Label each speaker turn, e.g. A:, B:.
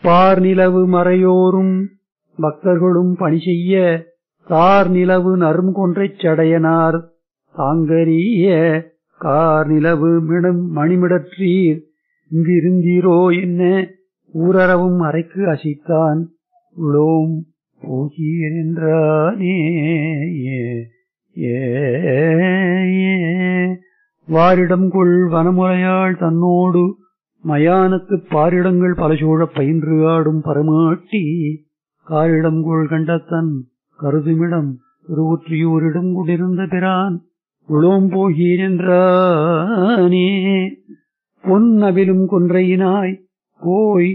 A: பார் நிலவு மறையோரும் பக்தர்களும் பணி செய்ய தார் நிலவு நரும் கொன்றைச் சடையனார் தாங்கரிய கார் நிலவு மிடம் மணிமிடற்றீர் இங்கிருந்தீரோ என்ன ஊரறவும் அறைக்கு அசைத்தான் உளோம் போகீர் என்றானே ஏ, ஏ, ஏ. வாரிடம் கொள் வனமுறையாள் தன்னோடு மயானத்துப் பாரிடங்கள் பல சூழப் பயின்று ஆடும் பரமாட்டி காரிடம் கொள் கண்டத்தன் கருதுமிடம் திருவுற்றியூரிடம் கொண்டிருந்த பிரான் உளோம் போகீர் என்றானே பொன் அவிலும் கொன்றையினாய் கோய்